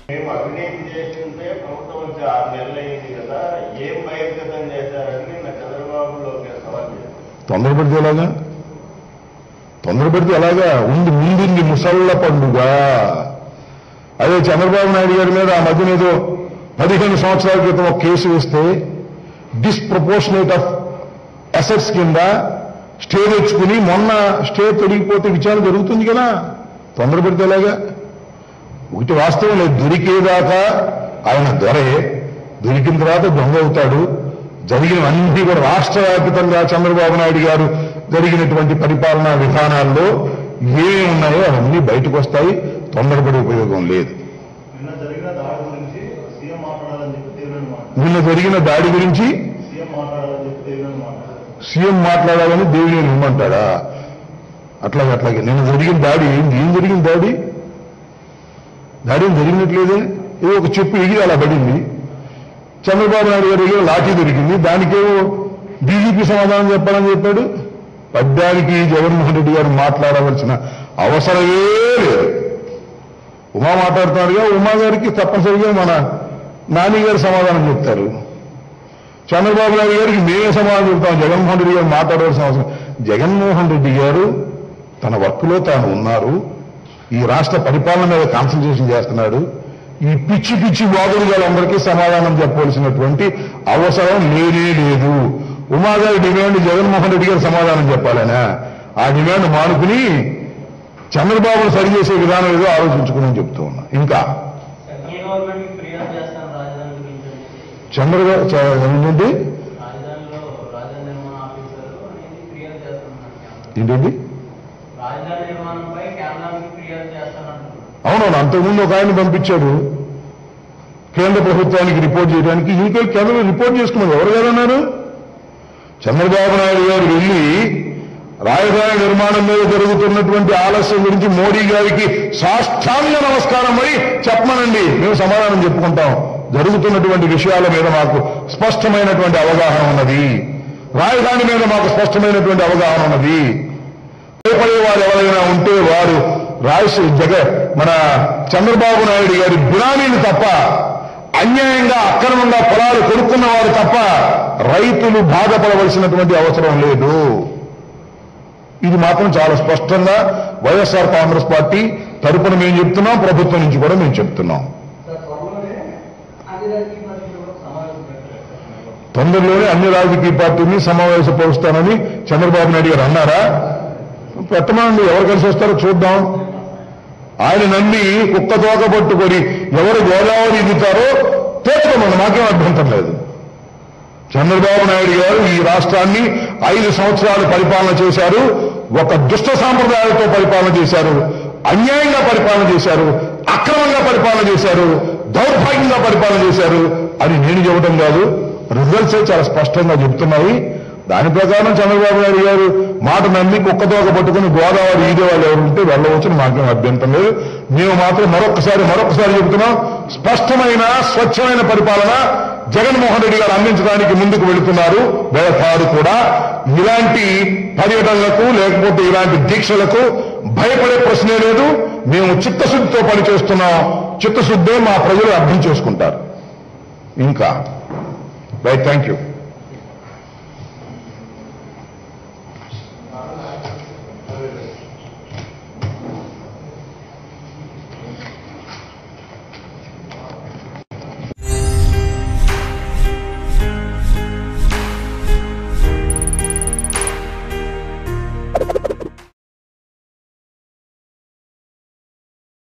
మేము అవినీతి చేసిందే ప్రభుత్వం వచ్చి ఆరు నెలలు అయింది కదా ఏం బహిర్గతం చేశారని నిన్న చంద్రబాబు లోకేష్ సవాల్ చేశారు తొందరపడితే ఎలాగా తొందరపడితే ఎలాగా ఉంది ముందుంది ముసళ్ళ పండుగ అదే చంద్రబాబు నాయుడు గారి మీద ఆ మధ్యన ఏదో పదిహేను సంవత్సరాల క్రితం ఒక కేసు వేస్తే డిస్ప్రపోర్షనేట్ ఆఫ్ అసెట్స్ కింద స్టే తెచ్చుకుని మొన్న స్టే తొలగిపోతే విచారణ జరుగుతుంది కదా తొందరపడితే ఎలాగా ఒకటి వాస్తవం లేదు దొరికేదాకా ఆయన దొరే దొరికిన తర్వాత దొంగ అవుతాడు జరిగినవన్నీ కూడా రాష్ట్ర వ్యాప్తంగా చంద్రబాబు నాయుడు గారు జరిగినటువంటి పరిపాలనా విధానాల్లో ఏమి ఉన్నాయో అవన్నీ బయటకు వస్తాయి తొందరపడే ఉపయోగం లేదు నిన్న జరిగిన దాడి గురించి సీఎం మాట్లాడాలని చెప్పి తీవ్రని మాట నిన్న జరిగిన దాడి గురించి సీఎం మాట్లాడాలని చెప్పి తీవ్రని మాట్లాడారు సీఎం మాట్లాడాలని దేవుని ఇమ్మంటాడా అట్లాగే అట్లాగే నిన్న జరిగిన దాడి ఏంది? ఏం జరిగిన దాడి దాడి ఏం జరిగినట్లేదే ఏదో ఒక చెప్పు ఎగిరి అలా పడింది చంద్రబాబు నాయుడు గారి దగ్గర లాఠీ దొరికింది దానికేమో డీజీపీ సమాధానం చెప్పాలని చెప్పాడు పద్యానికి జగన్మోహన్ రెడ్డి గారు మాట్లాడవలసిన అవసరమే లేదు ఉమా మాట్లాడుతున్నారుగా ఉమా గారికి తప్పనిసరిగా మన నాని గారు సమాధానం చెప్తారు చంద్రబాబు నాయుడు గారికి మేమే సమాధానం చెప్తాం జగన్మోహన్ రెడ్డి గారు మాట్లాడవలసిన అవసరం జగన్మోహన్ రెడ్డి గారు తన వర్క్లో తాను ఉన్నారు ఈ రాష్ట్ర పరిపాలన మీద కాన్సన్ట్రేషన్ చేస్తున్నాడు ఈ పిచ్చి పిచ్చి వాదులుగాలందరికీ సమాధానం చెప్పవలసినటువంటి అవసరం లేనే లేదు ఉమాగారి డిమాండ్ జగన్మోహన్ రెడ్డి గారు సమాధానం చెప్పాలనా ఆ డిమాండ్ మానుకుని చంద్రబాబును సరిచేసే విధానం ఏదో ఆలోచించుకుని చెప్తూ ఉన్నా ఇంకా సెంట్రల్ గవర్నమెంట్ కి ఫిర్యాదు చేస్తాను రాజధాని గురించి చంద్రబాబు ఏంటంటే రాజధానిలో రాజధాని నిర్మాణ ఆఫీసర్ అనేది ఫిర్యాదు చేస్తున్నారు ఏంటండి రాజధాని నిర్మాణంపై కేంద్రానికి ఫిర్యాదు చేస్తానంటున్నారు అవునవును అంతకుముందు ఒక ఆయన పంపించాడు కేంద్ర ప్రభుత్వానికి రిపోర్ట్ చేయడానికి ఇంకే కేంద్రం రిపోర్ట్ చేసుకున్నారు ఎవరు గారన్నారు చంద్రబాబు నాయుడు గారు వెళ్ళి రాజధాని నిర్మాణం మీద జరుగుతున్నటువంటి ఆలస్యం గురించి మోడీ గారికి సాష్టాంగ నమస్కారం మరి చెప్పమనండి మేము సమాధానం చెప్పుకుంటాం జరుగుతున్నటువంటి విషయాల మీద మాకు స్పష్టమైనటువంటి అవగాహన ఉన్నది రాజధాని మీద మాకు స్పష్టమైనటువంటి అవగాహన ఉన్నది భయపడే వారు ఎవరైనా ఉంటే వారు రాజశే జగ మన చంద్రబాబు నాయుడు గారి బినామీలు తప్ప అన్యాయంగా అక్రమంగా పొలాలు కొనుక్కున్న వారు తప్ప రైతులు బాధపడవలసినటువంటి అవసరం లేదు ఇది మాత్రం చాలా స్పష్టంగా వైఎస్ఆర్ కాంగ్రెస్ పార్టీ తరపున మేము చెప్తున్నాం ప్రభుత్వం నుంచి కూడా మేము చెప్తున్నాం తొందరలోనే అన్ని రాజకీయ పార్టీని సమావేశపరుస్తానని చంద్రబాబు నాయుడు గారు అన్నారా పెట్టమనండి ఎవరు కలిసి వస్తారో చూద్దాం ఆయన నమ్మి కుక్క తోక పట్టుకొని ఎవరు గోదావరి ఇదుతారో తేల్చుకోమని మాకేం అభ్యంతరం లేదు చంద్రబాబు నాయుడు గారు ఈ రాష్ట్రాన్ని ఐదు సంవత్సరాలు పరిపాలన చేశారు ఒక దుష్ట సాంప్రదాయాలతో పరిపాలన చేశారు అన్యాయంగా పరిపాలన చేశారు అక్రమంగా పరిపాలన చేశారు దౌర్భాగ్యంగా పరిపాలన చేశారు అని నేను చెప్పడం కాదు రిజల్ట్స్ చాలా స్పష్టంగా చెప్తున్నాయి దాని ప్రకారం చంద్రబాబు నాయుడు గారు మాట నమ్మి కుక్కతోక పట్టుకుని గోదావరి ఈదే వాళ్ళు ఎవరు ఉంటే వెళ్ళవచ్చని మాకేం అభ్యంతరం లేదు మేము మాత్రం మరొకసారి మరొకసారి చెబుతున్నాం స్పష్టమైన స్వచ్ఛమైన పరిపాలన జగన్మోహన్ రెడ్డి గారు అందించడానికి ముందుకు వెళుతున్నారు వెళతారు కూడా ఇలాంటి పర్యటనలకు లేకపోతే ఇలాంటి దీక్షలకు భయపడే ప్రశ్నే లేదు మేము చిత్తశుద్ధితో పనిచేస్తున్నాం చిత్తశుద్ధే మా ప్రజలు అర్థం చేసుకుంటారు ఇంకా రైట్ థ్యాంక్ యూ